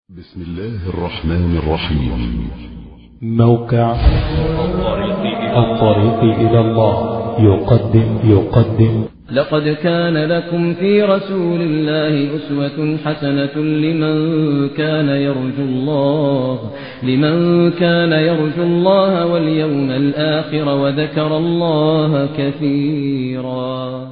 بسم الله الرحمن الرحيم موقع الطريق إلى الله يقدم يقدم لقد كان لكم في رسول الله أسوة حسنة لمن كان يرجو الله لمن كان يرجو الله واليوم الآخر وذكر الله كثيرا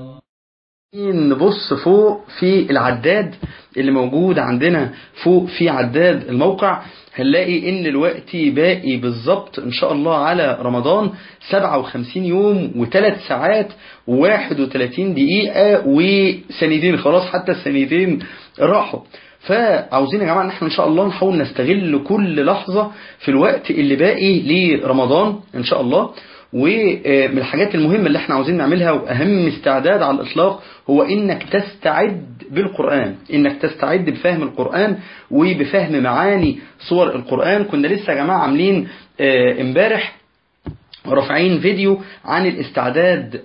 نبص فوق في العداد اللي موجود عندنا فوق في عداد الموقع هنلاقي ان الوقت باقي بالظبط ان شاء الله على رمضان 57 يوم و3 ساعات و31 دقيقة وثانيتين خلاص حتى الثانيتين راحوا فعاوزين يا جماعة ان احنا ان شاء الله نحاول نستغل كل لحظة في الوقت اللي باقي لرمضان ان شاء الله ومن الحاجات المهمة اللي احنا عاوزين نعملها وأهم استعداد على الإطلاق هو إنك تستعد بالقرآن إنك تستعد بفهم القرآن وبفهم معاني صور القرآن كنا لسه يا جماعة عاملين امبارح رافعين فيديو عن الاستعداد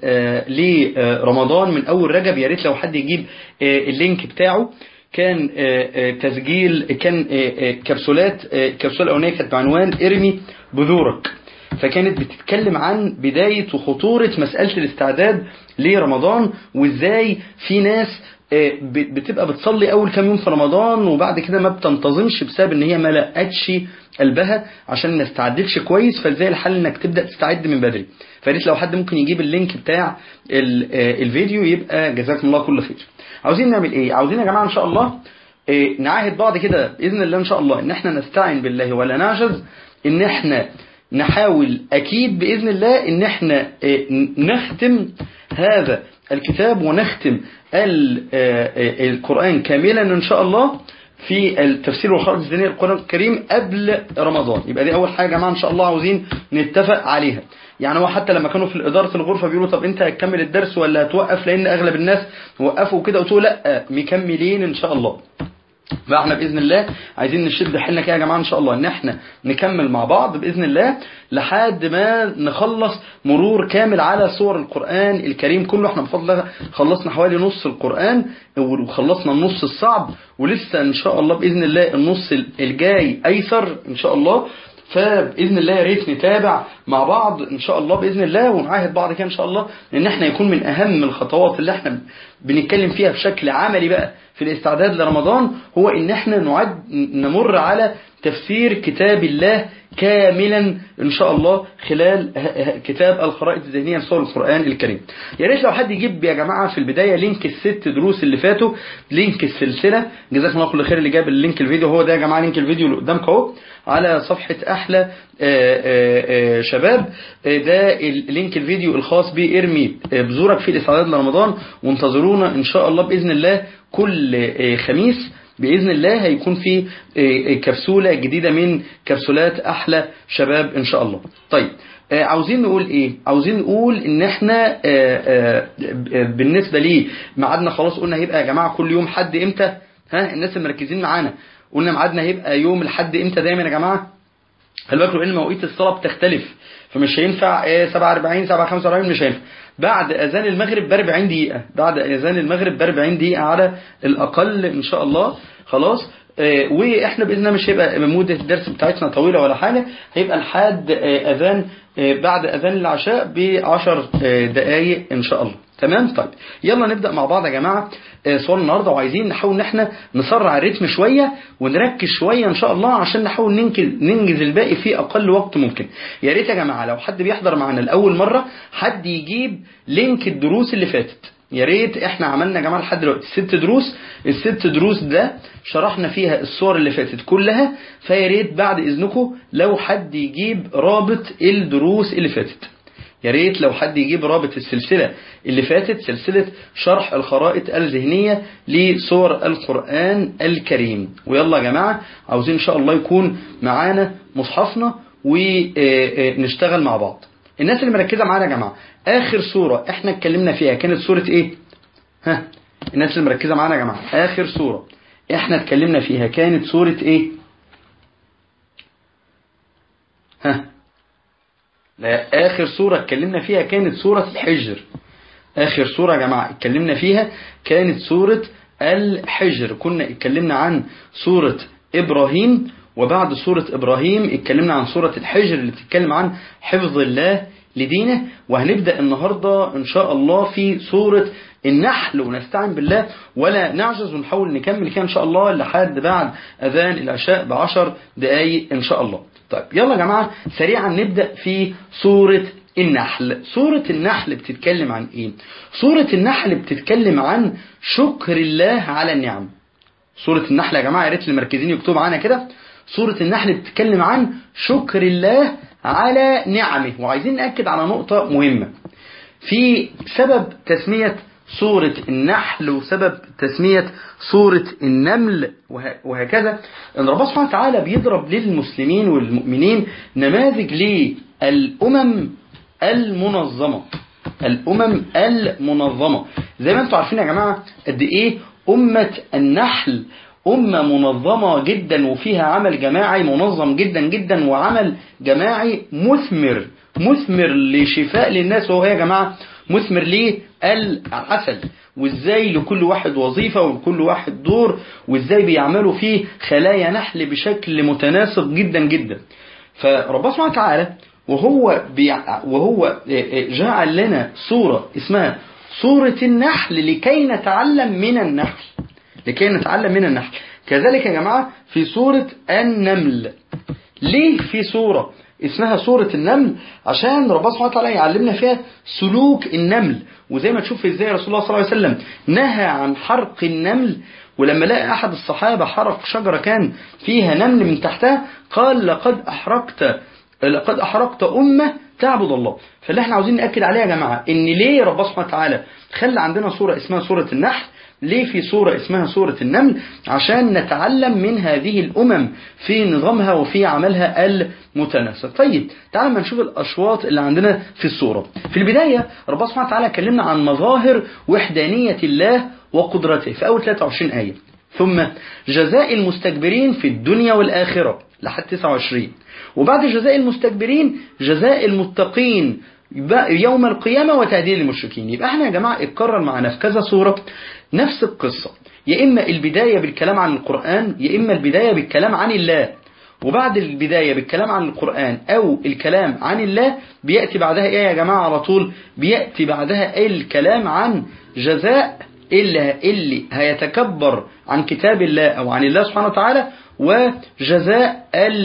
لرمضان من أول رجب يا ريت لو حد يجيب اللينك بتاعه كان تسجيل كان كبسولات كبسولة الأولانية كانت بعنوان ارمي بذورك فكانت بتتكلم عن بداية وخطورة مسألة الاستعداد لرمضان وازاي في ناس بتبقى بتصلي اول كام يوم في رمضان وبعد كده ما بتنتظمش بسبب ان هي ما لقتش قلبها عشان ما استعدتش كويس فازاي الحل انك تبدا تستعد من بدري فريت لو حد ممكن يجيب اللينك بتاع الفيديو يبقى جزاكم الله كل خير عاوزين نعمل ايه عاوزين يا جماعه ان شاء الله نعاهد بعض كده باذن الله ان شاء الله ان احنا نستعين بالله ولا نعجز ان احنا نحاول أكيد بإذن الله إن احنا نختم هذا الكتاب ونختم القرآن كاملا إن شاء الله في التفسير والخارج الدينية القرآن الكريم قبل رمضان يبقى دي أول حاجة يا جماعة إن شاء الله عاوزين نتفق عليها يعني هو حتى لما كانوا في إدارة الغرفة بيقولوا طب أنت هتكمل الدرس ولا هتوقف لأن أغلب الناس وقفوا كده قلت له لا مكملين إن شاء الله فاحنا باذن الله عايزين نشد حيلنا كده يا جماعه ان شاء الله ان احنا نكمل مع بعض باذن الله لحد ما نخلص مرور كامل على سور القران الكريم كله احنا بفضل الله خلصنا حوالي نص القران وخلصنا النص الصعب ولسه ان شاء الله باذن الله النص الجاي ايسر ان شاء الله فباذن الله يا ريت نتابع مع بعض ان شاء الله باذن الله ونعاهد بعض كده ان شاء الله ان احنا يكون من اهم الخطوات اللي احنا بنتكلم فيها بشكل عملي بقى في الاستعداد لرمضان هو ان احنا نعد نمر على تفسير كتاب الله كاملا ان شاء الله خلال كتاب الخرائط الذهنيه لسور القران الكريم يا ريت لو حد يجيب يا جماعه في البدايه لينك الست دروس اللي فاتوا لينك السلسله جزاكم الله كل خير اللي جاب اللينك الفيديو هو ده يا جماعه لينك الفيديو اللي قدامك اهو على صفحه احلى شباب ده اللينك الفيديو الخاص بارمي بذورك في الاستعداد لرمضان وانتظرونا ان شاء الله باذن الله كل خميس بإذن الله هيكون في كبسولة جديدة من كبسولات أحلى شباب إن شاء الله طيب عاوزين نقول ايه عاوزين نقول ان احنا بالنسبة لي ميعادنا خلاص قلنا هيبقى يا جماعة كل يوم حد امتى ها الناس اللي مركزين معانا قلنا ميعادنا هيبقى يوم الحد امتى دايما يا جماعة خلي بالكم ان مواقيت الصلاة بتختلف فمش هينفع 47 45 مش هينفع بعد اذان المغرب ب 40 دقيقة بعد اذان المغرب ب 40 دقيقة على الاقل ان شاء الله خلاص آه واحنا باذن الله مش هيبقى مده الدرس بتاعتنا طويله ولا حاجه هيبقى لحد آه اذان آه بعد اذان العشاء ب 10 دقائق ان شاء الله تمام طيب يلا نبدا مع بعض يا جماعه سؤال النهارده وعايزين نحاول ان احنا نسرع الريتم شويه ونركز شويه ان شاء الله عشان نحاول ننجز ننجز الباقي في اقل وقت ممكن يا ريت يا جماعه لو حد بيحضر معانا لاول مره حد يجيب لينك الدروس اللي فاتت يا ريت احنا عملنا يا جماعه لحد دلوقتي ست دروس الست دروس ده شرحنا فيها الصور اللي فاتت كلها فيا ريت بعد اذنكم لو حد يجيب رابط الدروس اللي فاتت يا ريت لو حد يجيب رابط السلسلة اللي فاتت سلسلة شرح الخرائط الذهنية لسور القرآن الكريم ويلا يا جماعة عاوزين ان شاء الله يكون معانا مصحفنا ونشتغل مع بعض الناس اللي مركزة معانا يا جماعة اخر سورة احنا اتكلمنا فيها كانت سورة ايه ها الناس اللي مركزة معانا يا جماعة اخر سورة احنا اتكلمنا فيها كانت سورة ايه ها لا آخر سورة اتكلمنا فيها كانت سورة الحجر آخر سورة يا جماعة اتكلمنا فيها كانت سورة الحجر كنا اتكلمنا عن سورة إبراهيم وبعد سورة إبراهيم اتكلمنا عن سورة الحجر اللي بتتكلم عن حفظ الله لدينه وهنبدأ النهاردة إن شاء الله في سورة النحل ونستعين بالله ولا نعجز ونحاول نكمل كده إن شاء الله لحد بعد أذان العشاء بعشر دقايق إن شاء الله طيب يلا يا جماعة سريعا نبدأ في سورة النحل سورة النحل بتتكلم عن إيه سورة النحل بتتكلم عن شكر الله على النعم سورة النحل يا جماعة يا ريت المركزين يكتبوا معانا كده سورة النحل بتتكلم عن شكر الله على نعمه وعايزين نأكد على نقطة مهمة في سبب تسمية سورة النحل وسبب تسمية سورة النمل وهكذا ان ربنا سبحانه وتعالى بيضرب للمسلمين والمؤمنين نماذج للأمم المنظمة الأمم المنظمة زي ما انتم عارفين يا جماعة قد ايه أمة النحل أمة منظمة جدا وفيها عمل جماعي منظم جدا جدا وعمل جماعي مثمر مثمر لشفاء للناس وهو يا جماعة مثمر ليه العسل وازاي لكل واحد وظيفة ولكل واحد دور وازاي بيعملوا فيه خلايا نحل بشكل متناسق جدا جدا فربنا سبحانه وتعالى وهو بيع وهو جعل لنا صورة اسمها صورة النحل لكي نتعلم من النحل لكي نتعلم من النحل كذلك يا جماعة في سورة النمل ليه في سورة اسمها سورة النمل عشان ربنا سبحانه وتعالى يعلمنا فيها سلوك النمل وزي ما تشوف ازاي رسول الله صلى الله عليه وسلم نهى عن حرق النمل ولما لقى أحد الصحابة حرق شجرة كان فيها نمل من تحتها قال لقد أحرقت لقد أحرقت أمة تعبد الله فاللي احنا عاوزين نأكد عليها يا جماعة ان ليه ربنا سبحانه وتعالى خلى عندنا سورة اسمها سورة النحل ليه في سورة اسمها سورة النمل عشان نتعلم من هذه الأمم في نظامها وفي عملها المتناسق طيب تعالى ما نشوف الأشواط اللي عندنا في السورة في البداية ربنا سبحانه وتعالى كلمنا عن مظاهر وحدانية الله وقدرته في أول 23 آية ثم جزاء المستكبرين في الدنيا والآخرة لحد 29 وبعد جزاء المستكبرين جزاء المتقين يوم القيامة وتهديد المشركين يبقى احنا يا جماعة اتكرر معنا في كذا سورة نفس القصة يا إما البداية بالكلام عن القرآن يا إما البداية بالكلام عن الله وبعد البداية بالكلام عن القرآن أو الكلام عن الله بيأتي بعدها إيه يا جماعة على طول بيأتي بعدها الكلام عن جزاء اللي, اللي هيتكبر عن كتاب الله أو عن الله سبحانه وتعالى وجزاء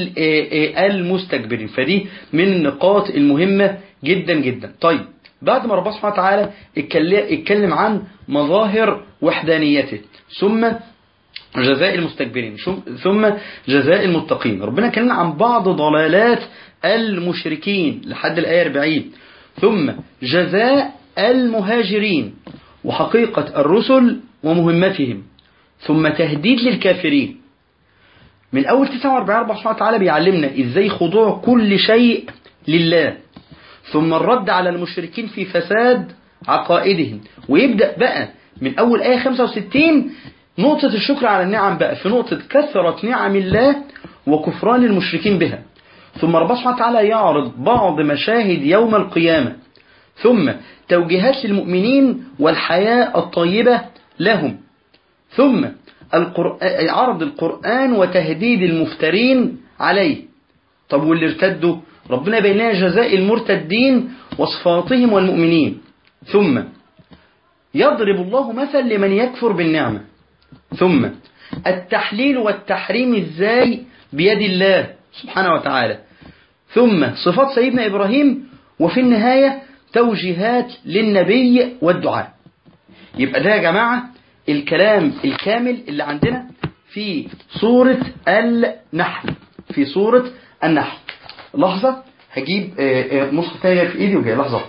المستكبرين فدي من النقاط المهمة جدا جدا طيب بعد ما ربنا سبحانه وتعالى اتكلم عن مظاهر وحدانيته ثم جزاء المستكبرين ثم جزاء المتقين ربنا كلمنا عن بعض ضلالات المشركين لحد الآية 40 ثم جزاء المهاجرين وحقيقة الرسل ومهمتهم ثم تهديد للكافرين من أول 49 ربنا سبحانه وتعالى بيعلمنا إزاي خضوع كل شيء لله ثم الرد على المشركين في فساد عقائدهم ويبدأ بقى من أول آية 65 نقطة الشكر على النعم بقى في نقطة كثرة نعم الله وكفران المشركين بها ثم ربنا سبحانه وتعالى يعرض بعض مشاهد يوم القيامة ثم توجيهات للمؤمنين والحياة الطيبة لهم ثم القرآن عرض القرآن وتهديد المفترين عليه طب واللي ارتدوا ربنا بين لنا جزاء المرتدين وصفاتهم والمؤمنين ثم يضرب الله مثل لمن يكفر بالنعمة ثم التحليل والتحريم ازاي بيد الله سبحانه وتعالى ثم صفات سيدنا إبراهيم وفي النهاية توجيهات للنبي والدعاء يبقى ده يا جماعة الكلام الكامل اللي عندنا في سورة النحل في سورة النحل لحظة هجيب نص تاية في ايدي وجاي لحظة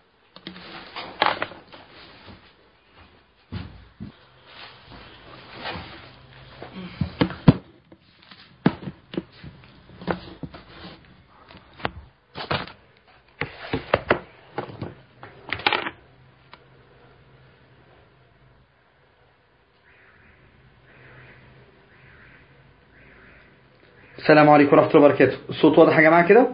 السلام عليكم ورحمة الله وبركاته الصوت واضح يا جماعة كده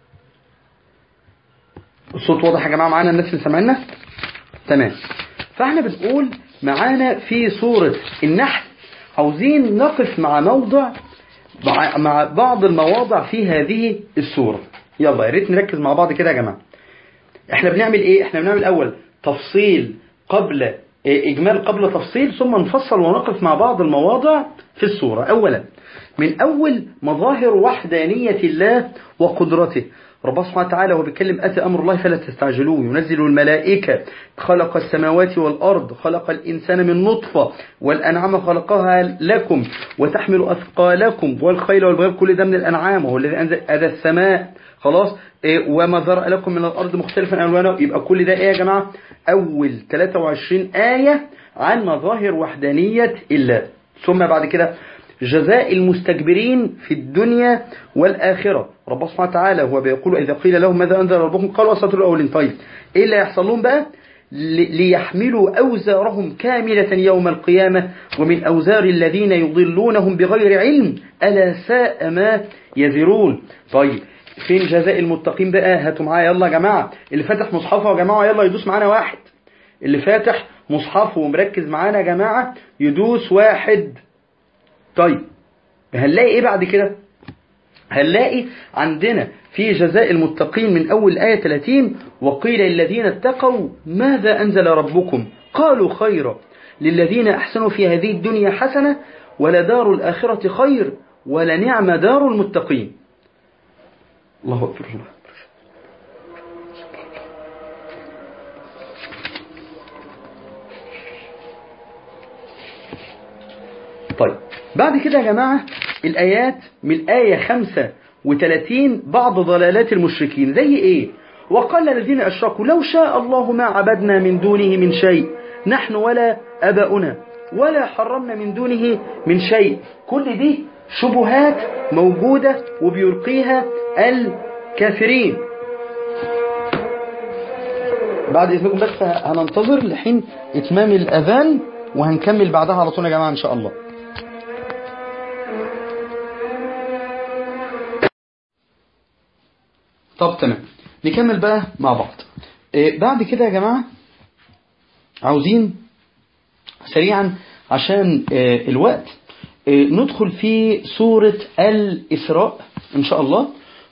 الصوت واضح يا جماعة معانا الناس اللي سامعيننا تمام فاحنا بنقول معانا في سورة النحل عاوزين نقف مع موضع مع- مع بعض المواضع في هذه السورة يلا يا ريت نركز مع بعض كده يا جماعة احنا بنعمل ايه احنا بنعمل اول تفصيل قبل إيه، اجمال قبل تفصيل ثم نفصل ونقف مع بعض المواضع في السورة اولا من اول مظاهر وحدانية الله وقدرته ربنا سبحانه وتعالى وهو بيتكلم اتى امر الله فلا تستعجلوه ينزل الملائكة خلق السماوات والارض خلق الانسان من نطفة والانعام خلقها لكم وتحمل اثقالكم والخيل والبغال كل ده من الانعام وهو الذي انزل ادى السماء خلاص إيه، وما ذرأ لكم من الأرض مختلفا ألوانه يبقى كل ده إيه يا جماعة أول 23 آية عن مظاهر وحدانية الله ثم بعد كده جزاء المستكبرين في الدنيا والآخرة رب سبحانه وتعالى هو بيقول إذا قيل لهم ماذا أنزل ربكم قالوا أساطير الأولين طيب إيه اللي هيحصل لهم بقى ل- ليحملوا أوزارهم كاملة يوم القيامة ومن أوزار الذين يضلونهم بغير علم ألا ساء ما يذرون طيب فين جزاء المتقين بقى هاتوا معايا يلا يا جماعة اللي فاتح مصحفه يا جماعة يلا يدوس معانا واحد اللي فاتح مصحفه ومركز معانا يا جماعة يدوس واحد طيب هنلاقي ايه بعد كده هنلاقي عندنا في جزاء المتقين من أول آية 30 وقيل للذين اتقوا ماذا أنزل ربكم قالوا خيرا للذين أحسنوا في هذه الدنيا حسنة ولدار الآخرة خير ولنعم دار المتقين الله أكبر الله أكبر طيب بعد كده يا جماعة الآيات من الآية 35 بعض ضلالات المشركين زي إيه وقال الذين أشركوا لو شاء الله ما عبدنا من دونه من شيء نحن ولا أباؤنا ولا حرمنا من دونه من شيء كل دي شبهات موجودة وبيلقيها الكافرين بعد إذنكم بس هننتظر لحين إتمام الأذان وهنكمل بعدها على طول يا جماعة إن شاء الله طب تمام نكمل بقى مع بعض إيه بعد كده يا جماعة عاوزين سريعا عشان إيه الوقت إيه ندخل في سورة الإسراء إن شاء الله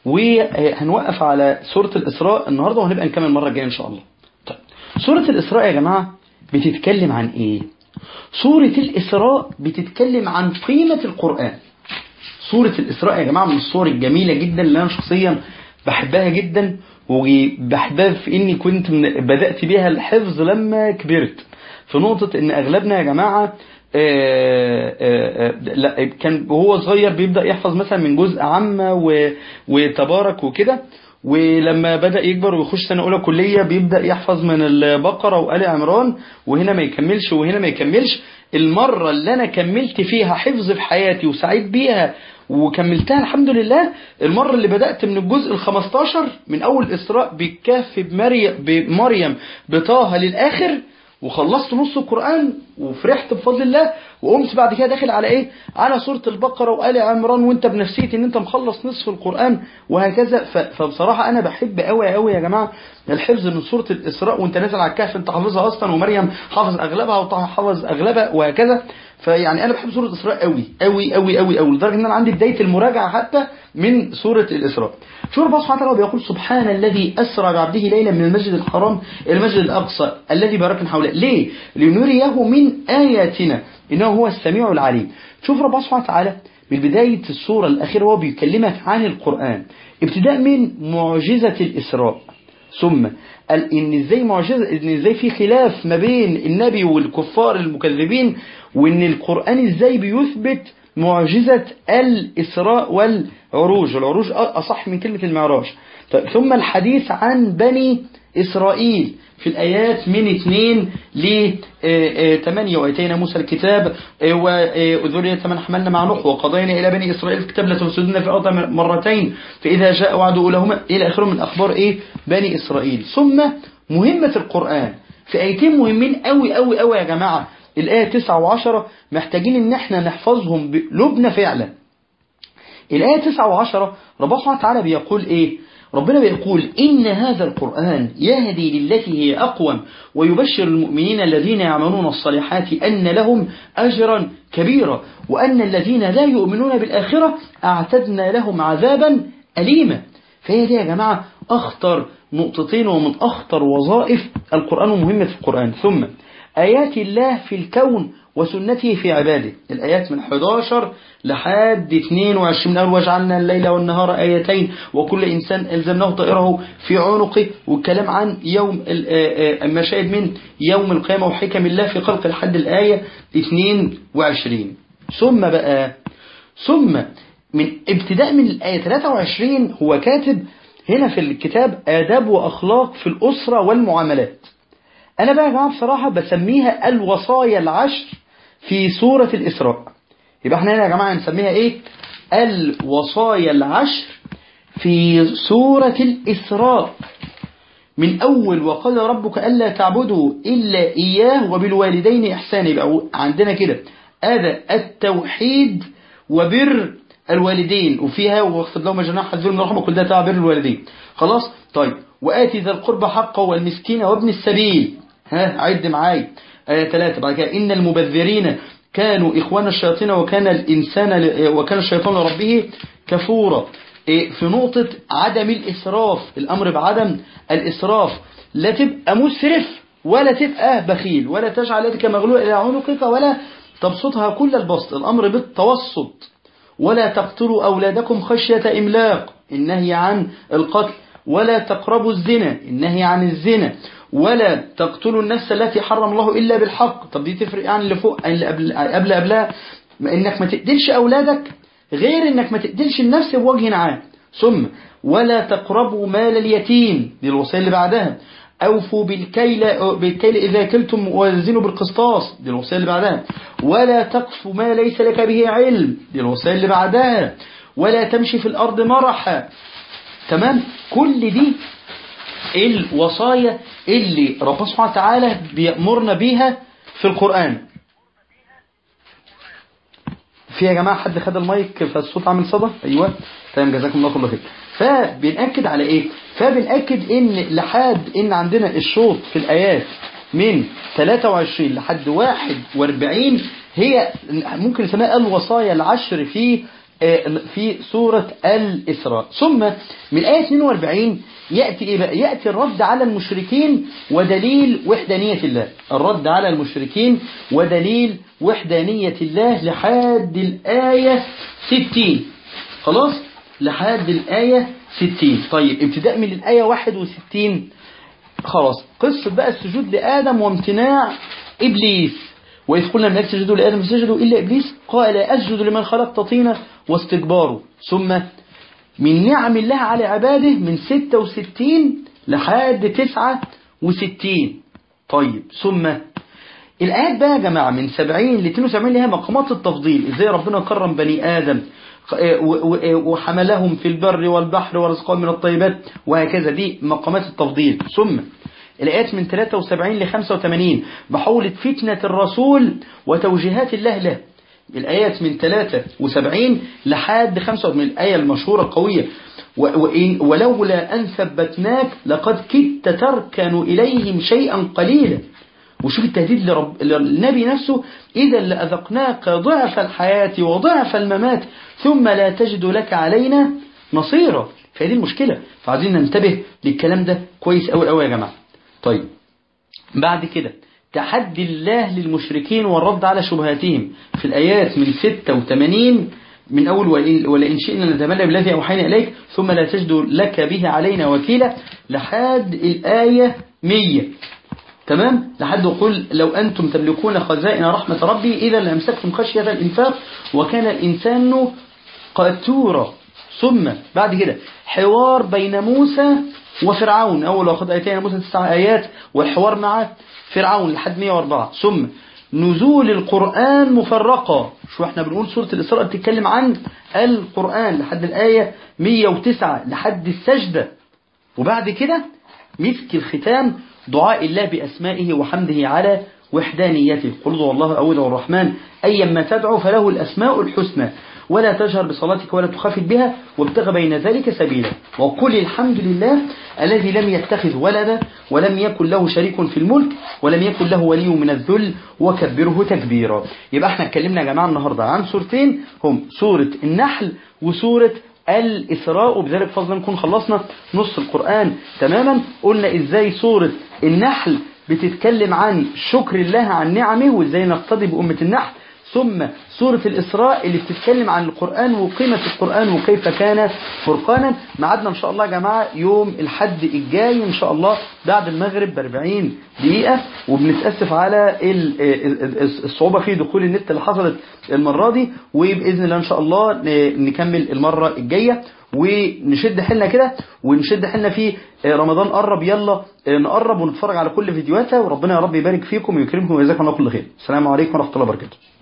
وهنوقف على سورة الإسراء النهاردة وهنبقى نكمل المرة الجاية إن شاء الله طيب سورة الإسراء يا جماعة بتتكلم عن إيه سورة الإسراء بتتكلم عن قيمة القرآن سورة الإسراء يا جماعة من الصور الجميلة جدا اللي أنا شخصيا بحبها جدا وبحبها في إني كنت من بدأت بيها الحفظ لما كبرت في نقطة إن أغلبنا يا جماعة آآ آآ لا كان وهو صغير بيبدأ يحفظ مثلا من جزء عامة و- وتبارك وكده ولما بدأ يكبر ويخش سنة أولى كلية بيبدأ يحفظ من البقرة وآل عمران وهنا ما يكملش وهنا ما يكملش المرة اللي أنا كملت فيها حفظ في حياتي وسعيد بيها وكملتها الحمد لله المرة اللي بدأت من الجزء ال 15 من أول إسراء بالكهف بمريم, بمريم بطه للآخر وخلصت نص القرآن وفرحت بفضل الله وقمت بعد كده داخل على ايه على سورة البقرة وآل عمران وانت بنفسية ان انت مخلص نصف القرآن وهكذا ف- فبصراحة انا بحب قوي قوي يا جماعة الحفظ من سورة الاسراء وانت نازل على الكهف انت حافظها اصلا ومريم حافظ اغلبها وطه حافظ اغلبها وهكذا فيعني انا بحب سورة الاسراء قوي قوي قوي قوي قوي لدرجة ان انا عندي بداية المراجعة حتى من سورة الاسراء شوف ربنا سبحانه وتعالى بيقول سبحان الذي اسرى بعبده ليلا من المسجد الحرام الى المسجد الاقصى الذي باركنا حوله ليه لنريه من اياتنا انه هو السميع العليم شوف ربنا سبحانه وتعالى من بداية السورة الأخيرة هو بيكلمك عن القرآن ابتداء من معجزة الإسراء ثم قال ان ازاي معجزه ان ازاي في خلاف ما بين النبي والكفار المكذبين وان القران ازاي بيثبت معجزه الاسراء والعروج والعروج اصح من كلمه المعراج طيب ثم الحديث عن بني اسرائيل في الآيات من 2 ل 8 وآتينا موسى الكتاب وذرية من حملنا مع نوح وقضينا إلى بني إسرائيل في كتاب لتفسدن في الأرض مرتين فإذا جاء وعد أولهما إلى آخره من أخبار إيه بني إسرائيل ثم مهمة القرآن في آيتين مهمين قوي قوي قوي يا جماعة الآية 9 و10 محتاجين إن احنا نحفظهم بقلوبنا فعلا الآية 9 و10 ربنا سبحانه وتعالى بيقول إيه ربنا بيقول إن هذا القرآن يهدي للتي هي أقوم ويبشر المؤمنين الذين يعملون الصالحات أن لهم أجرا كبيرا وأن الذين لا يؤمنون بالآخرة أعتدنا لهم عذابا أليما فهي دي يا جماعة أخطر نقطتين ومن أخطر وظائف القرآن ومهمة في القرآن ثم آيات الله في الكون وسنته في عباده الآيات من 11 لحد 22 أول وجعلنا الليل والنهار آيتين وكل إنسان ألزمناه طائره في عنقه والكلام عن يوم المشاهد من يوم القيامة وحكم الله في خلق الحد الآية 22 ثم بقى ثم من ابتداء من الآية 23 هو كاتب هنا في الكتاب آداب وأخلاق في الأسرة والمعاملات أنا بقى يا جماعة بصراحة بسميها الوصايا العشر في سورة الإسراء يبقى احنا هنا يا جماعة نسميها ايه الوصايا العشر في سورة الإسراء من أول وقال ربك ألا تعبدوا إلا إياه وبالوالدين إحسانا يبقى عندنا كده هذا التوحيد وبر الوالدين وفيها واخفض لهم جناح الذل من رحمة كل ده تبع بر الوالدين خلاص طيب وآتي ذا القربى حقه والمسكين وابن السبيل ها عد معاي آية ثلاثة بعد كده إن المبذرين كانوا إخوان الشياطين وكان الإنسان وكان الشيطان لربه كفورا في نقطة عدم الإسراف الأمر بعدم الإسراف لا تبقى مسرف ولا تبقى بخيل ولا تجعل يدك مغلولة إلى عنقك ولا تبسطها كل البسط الأمر بالتوسط ولا تقتلوا أولادكم خشية إملاق النهي عن القتل ولا تقربوا الزنا النهي عن الزنا ولا تقتلوا النفس التي حرم الله إلا بالحق طب دي تفرق عن اللي فوق اللي قبل قبل قبلها انك ما تقتلش أولادك غير انك ما تقتلش النفس بوجه عام ثم ولا تقربوا مال اليتيم دي الوصية اللي بعدها أوفوا بالكيل, بالكيل إذا كلتم وزنوا بالقسطاس دي الوصية اللي بعدها ولا تقف ما ليس لك به علم دي الوصية اللي بعدها ولا تمشي في الأرض مرحا تمام كل دي الوصايا اللي ربنا سبحانه وتعالى بيأمرنا بيها في القرآن في يا جماعة حد خد المايك فالصوت عامل صدى أيوة تمام جزاكم الله كل خير فبنأكد على إيه فبنأكد إن لحد إن عندنا الشوط في الآيات من 23 لحد 41 هي ممكن نسميها الوصايا العشر في في سورة الإسراء ثم من آية 42 يأتي إيه بقى؟ يأتي الرد على المشركين ودليل وحدانية الله الرد على المشركين ودليل وحدانية الله لحد الآية 60 خلاص لحد الآية 60 طيب ابتداء من الآية 61 خلاص قصة بقى السجود لآدم وامتناع إبليس وإذ قلنا الملائكة سجدوا لآدم فسجدوا إلا إبليس قال أسجد لمن خلقت طينا واستكباره ثم من نعم الله على عباده من 66 لحد 69 طيب ثم الآيات بقى يا جماعة من 70 ل 72 اللي هي مقامات التفضيل ازاي ربنا كرم بني آدم وحملهم في البر والبحر ورزقهم من الطيبات وهكذا دي مقامات التفضيل ثم الآيات من 73 ل 85 بحولة فتنة الرسول وتوجيهات الله له الآيات من 73 لحد 85 الآية المشهورة القوية ولولا أن ثبتناك لقد كدت تركن إليهم شيئا قليلا وشوف التهديد لرب للنبي نفسه إذا لأذقناك ضعف الحياة وضعف الممات ثم لا تجد لك علينا نصيرا فهذه المشكلة فعايزين ننتبه للكلام ده كويس أوي أوي يا جماعة طيب بعد كده تحدي الله للمشركين والرد على شبهاتهم في الآيات من 86 من أول ولئن شئنا نتمنى بالذي أوحينا إليك ثم لا تجد لك به علينا وكيلا لحد الآية 100 تمام لحد قل لو أنتم تملكون خزائن رحمة ربي إذا لأمسكتم خشية الإنفاق وكان الإنسان قتورا ثم بعد كده حوار بين موسى وفرعون أول واخد آيتين موسى تسع آيات والحوار مع فرعون لحد 104 ثم نزول القرآن مفرقة شو احنا بنقول سورة الإسراء بتتكلم عن القرآن لحد الآية 109 لحد السجدة وبعد كده مسك الختام دعاء الله بأسمائه وحمده على وحدانيته قل هو الله أول الرحمن أيما تدعو فله الأسماء الحسنى ولا تجهر بصلاتك ولا تخافت بها وابتغ بين ذلك سبيلا وقل الحمد لله الذي لم يتخذ ولدا ولم يكن له شريك في الملك ولم يكن له ولي من الذل وكبره تكبيرا يبقى احنا اتكلمنا يا جماعة النهاردة عن سورتين هم سورة النحل وسورة الإسراء وبذلك فضلا نكون خلصنا نص القرآن تماما قلنا ازاي سورة النحل بتتكلم عن شكر الله عن نعمه وازاي نقتدي بأمة النحل ثم سورة الإسراء اللي بتتكلم عن القرآن وقيمة القرآن وكيف كان فرقانا معادنا إن شاء الله يا جماعة يوم الحد الجاي إن شاء الله بعد المغرب ب 40 دقيقة وبنتأسف على الصعوبة في دخول النت اللي حصلت المرة دي وبإذن الله إن شاء الله نكمل المرة الجاية ونشد حيلنا كده ونشد حيلنا في رمضان قرب يلا نقرب ونتفرج على كل فيديوهاتها وربنا يا رب يبارك فيكم ويكرمكم ويجزاكم الله كل خير السلام عليكم ورحمة الله وبركاته